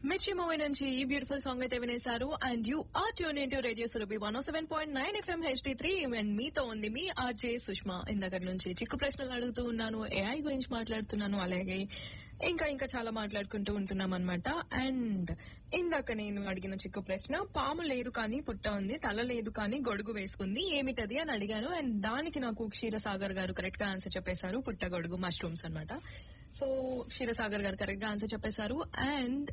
మిర్చి మూవీ నుంచి ఈ బ్యూటిఫుల్ సాంగ్ అయితే వినేశారు and you are tune in to radio Surabhi one seven point nine FM HD three and మీతో ఉంది మీ ఆర్జే సుష్మా ఇందక్కడి నుంచి చిక్కు ప్రశ్నలు అడుగుతూ ఉన్నాను ఏఐ గురించి మాట్లాడుతున్నాను అలాగే ఇంకా ఇంకా చాలా మాట్లాడుకుంటూ ఉంటున్నాం అనమాట అండ్ ఇందాక నేను అడిగిన చిక్కు ప్రశ్న పాము లేదు కానీ పుట్ట ఉంది తల లేదు కానీ గొడుగు వేసుకుంది ఏమిటది అని అడిగాను అండ్ దానికి నాకు క్షీరసాగర్ గారు కరెక్ట్ గా ఆన్సర్ చెప్పేశారు పుట్ట గొడుగు మష్రూమ్స్ అన్నమాట సో క్షీరసాగర్ గారు కరెక్ట్ గా ఆన్సర్ చెప్పేశారు అండ్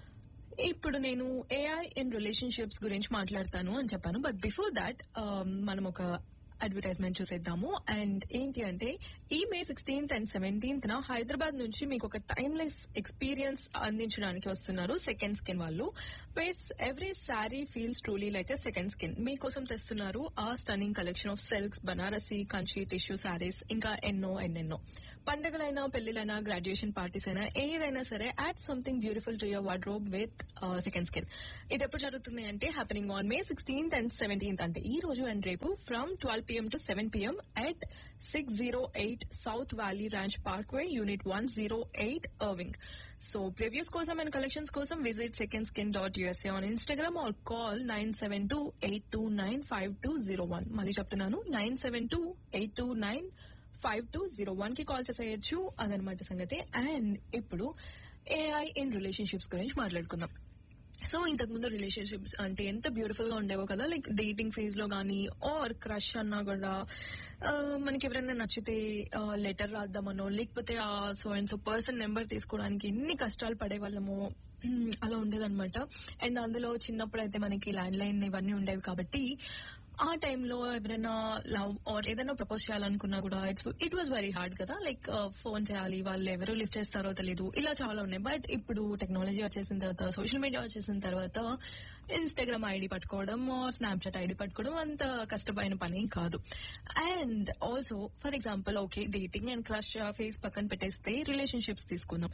ఇప్పుడు నేను ఏఐ ఇన్ రిలేషన్షిప్స్ గురించి మాట్లాడతాను అని చెప్పాను బట్ బిఫోర్ దాట్ మనం ఒక అడ్వర్టైజ్మెంట్ చూసేద్దాము అండ్ ఏంటి అంటే ఈ మే సిక్స్టీన్త్ అండ్ సెవెంటీన్త్ న హైదరాబాద్ నుంచి మీకు ఒక టైమ్లెస్ ఎక్స్పీరియన్స్ అందించడానికి వస్తున్నారు సెకండ్ స్కిన్ వాళ్ళు wears every sari feels truly like a second skin మీకోసం తెస్తున్నారు ఆ stunning collection of silks Banarasi Kanchi tissue saris ఇంకా ఎన్నో ఎన్నెన్నో పండగలైనా పెళ్లిలైనా గ్రాడ్యుయేషన్ పార్టీస్ అయినా ఏదైనా సరే add something beautiful to your wardrobe with second skin ఇది ఎప్పుడు జరుగుతుంది అంటే happening on May sixteenth and seventeenth అంటే ఈ రోజు అండ్ రేపు from twelve PM to seven PM at six zero eight south valley ranch parkway unit one zero eight Irving so previews కోసం and collections కోసం visit second skin dot USA on Instagram or call nine seven two eight two nine five two zero one మళ్ళీ చెప్తున్నాను nine seven two eight two nine five two zero one కి call చేసేయచ్చు అదనమాట సంగతి and ఇప్పుడు AI in relationships గురించి మాట్లాడుకుందాం so ఇంతకు ముందు రిలేషన్షిప్స్ అంటే ఎంత బ్యూటిఫుల్ గా ఉండేవో కదా లైక్ డేటింగ్ ఫేజ్ లో గానీ ఆర్ క్రష్ అన్నా కూడా ఆ, మనకి ఎవరైనా నచ్చితే లెటర్ రాద్దామనో లేకపోతే ఆ so and so person number తీసుకోవడానికి ఎన్ని కష్టాలు పడేవాళ్ళమో ఉమ్, అలా ఉండేదన్నమాట అండ్ అందులో చిన్నప్పుడు అయితే మనకి ల్యాండ్ లైన్ ఇవన్నీ ఉండేవి కాబట్టి ఆ టైంలో ఎవరైనా లవ్ ఆర్ ఏదైనా ప్రపోజ్ చేయాలనుకున్నా కూడా it's it was very hard కదా లైక్ ఫోన్ చేయాలి వాళ్ళు ఎవరు లిఫ్ట్ చేస్తారో తెలియదు ఇలా చాలా ఉన్నాయి బట్ ఇప్పుడు టెక్నాలజీ వచ్చేసిన తర్వాత సోషల్ మీడియా వచ్చేసిన తర్వాత ఇన్స్టాగ్రామ్ ఐడి పట్టుకోవడం ఆర్ స్నాప్చాట్ ఐడి పట్టుకోవడం అంత కష్టమైన పని కాదు and also for example okay dating and crush phase పక్కన పెట్టేస్తే రిలేషన్షిప్స్ తీసుకుందాం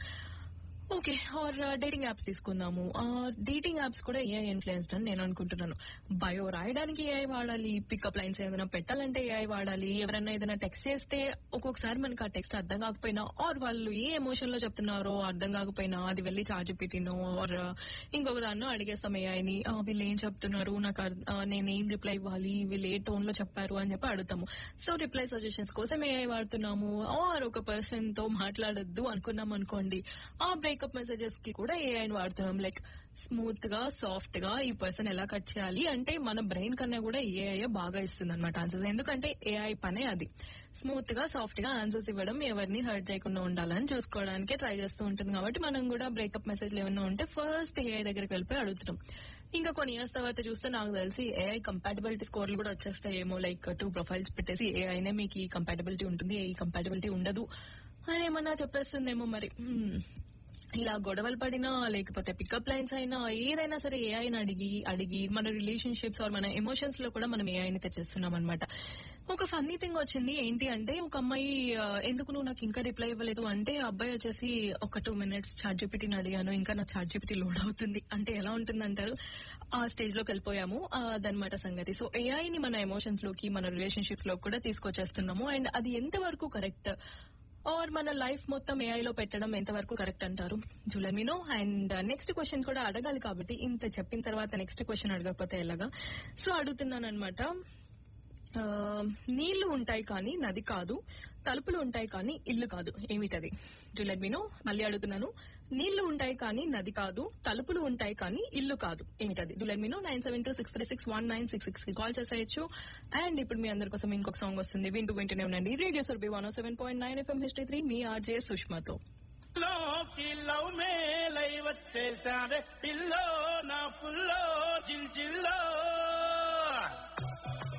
ఓకే ఆర్ డేటింగ్ యాప్స్ తీసుకుందాము డేటింగ్ యాప్స్ కూడా ఏఐ ఇన్ఫ్లుయెన్స్డ్ అని నేను అనుకుంటున్నాను బయో రాయడానికి ఏఐ వాడాలి పికప్ లైన్స్ ఏదైనా పెట్టాలంటే ఏఐ వాడాలి ఎవరైనా ఏదైనా టెక్స్ట్ చేస్తే ఒక్కొక్కసారి మనకి ఆ టెక్స్ట్ అర్థం కాకపోయినా ఆర్ వాళ్ళు ఏ ఎమోషన్ లో చెప్తున్నారో అర్థం కాకపోయినా అది వెళ్ళి చార్జ్ పెట్టినో ఆర్ ఇంకొక దాన్నో అడిగేస్తాం ఏఐని వీళ్ళు ఏం చెప్తున్నారు నాకు అర్థ- ఆ, నేను ఏం రిప్లై ఇవ్వాలి వీళ్ళు ఏ టోన్ లో చెప్పారు అని చెప్పి అడుగుతాము సో రిప్లై సజెషన్స్ కోసం ఏఐ వాడుతున్నాము ఆర్ ఒక పర్సన్ తో మాట్లాడొద్దు అనుకున్నాం అనుకోండి ఆ బ్రేకప్ మెసేజెస్ కి కూడా ఏఐని వాడుతున్నాం లైక్ స్మూత్ గా సాఫ్ట్ గా ఈ పర్సన్ ఎలా కట్ చేయాలి అంటే మన బ్రెయిన్ కన్నా కూడా ఏఐ బాగా ఇస్తుంది అనమాట ఆన్సర్స్ ఎందుకంటే ఏఐ పనే అది స్మూత్ గా సాఫ్ట్ గా ఆన్సర్స్ ఇవ్వడం ఎవరిని హర్ట్ చేయకుండా ఉండాలని చూసుకోవడానికి ట్రై చేస్తూ ఉంటుంది కాబట్టి మనం కూడా బ్రేకప్ మెసేజ్లు ఏమైనా ఉంటే ఫస్ట్ ఏఐ దగ్గరికి వెళ్ళిపోయి అడుగుతున్నాం ఇంకా కొన్ని ఇయర్స్ తర్వాత చూస్తే నాకు తెలిసి ఏఐ కంపాటబిలిటీ స్కోర్లు కూడా వచ్చేస్తాయేమో లైక్ టూ ప్రొఫైల్స్ పెట్టేసి ఏఐనే మీకు ఈ కంపాటబిలిటీ ఉంటుంది ఏ కంపాటబిలిటీ ఉండదు అని ఏమన్నా చెప్పేస్తుందేమో మరి హ్మ్. ఇలా గొడవలు పడినా లేకపోతే పికప్ లైన్స్ అయినా ఏదైనా సరే ఏఐని అడిగి అడిగి మన రిలేషన్షిప్స్ ఆర్ మన ఎమోషన్స్ లో కూడా మనం ఏఐని తెచ్చేస్తున్నాం అనమాట ఒక ఫన్నీ థింగ్ వచ్చింది ఏంటి అంటే ఒక అమ్మాయి ఆ, ఎందుకు నువ్వు నాకు ఇంకా రిప్లై ఇవ్వలేదు అంటే ఆ అబ్బాయి వచ్చేసి ఒక టూ మినిట్స్ చార్ట్ జీపీటీని అడిగాను ఇంకా నా చార్ట్ జీపీటీ లోడ్ అవుతుంది అంటే ఎలా ఉంటుంది అంటారు ఆ స్టేజ్ లోకి వెళ్ళిపోయాము అదనమాట సంగతి సో ఏఐని మన ఎమోషన్స్ లోకి మన రిలేషన్షిప్స్ లో కూడా తీసుకొచ్చేస్తున్నాము అండ్ అది ఎంతవరకు కరెక్ట్ ఆర్ మన లైఫ్ మొత్తం ఏఐ లో పెట్టడం ఎంతవరకు కరెక్ట్ అంటారు జులమినో అండ్ నెక్స్ట్ క్వశ్చన్ కూడా అడగాలి కాబట్టి ఇంత చెప్పిన తర్వాత నెక్స్ట్ క్వశ్చన్ అడగకపోతే ఎలాగా సో అడుగుతున్నాను అనమాట నీళ్లు ఉంటాయి కానీ నది కాదు తలుపులు ఉంటాయి కానీ ఇల్లు కాదు ఏమిటది జులమినో మళ్ళీ అడుగుతున్నాను నీళ్లు ఉంటాయి కానీ నది కాదు తలుపులు ఉంటాయి కానీ ఇల్లు కాదు ఏమిటది దులెడ్మినో nine seven two six three six one nine six six కి కాల్ చేసేయచ్చు అండ్ ఇప్పుడు మీ అందరి కోసం ఇంకొక సాంగ్ వస్తుంది వింటూ వింటూనే ఉండండి radio Surabhi one seven point nine FM history three మీ ఆర్జే సుష్మాతో లోకి లవ్ మేలై వచ్చేసావే పిల్లో నా ఫుల్లో జిల్ జిల్లో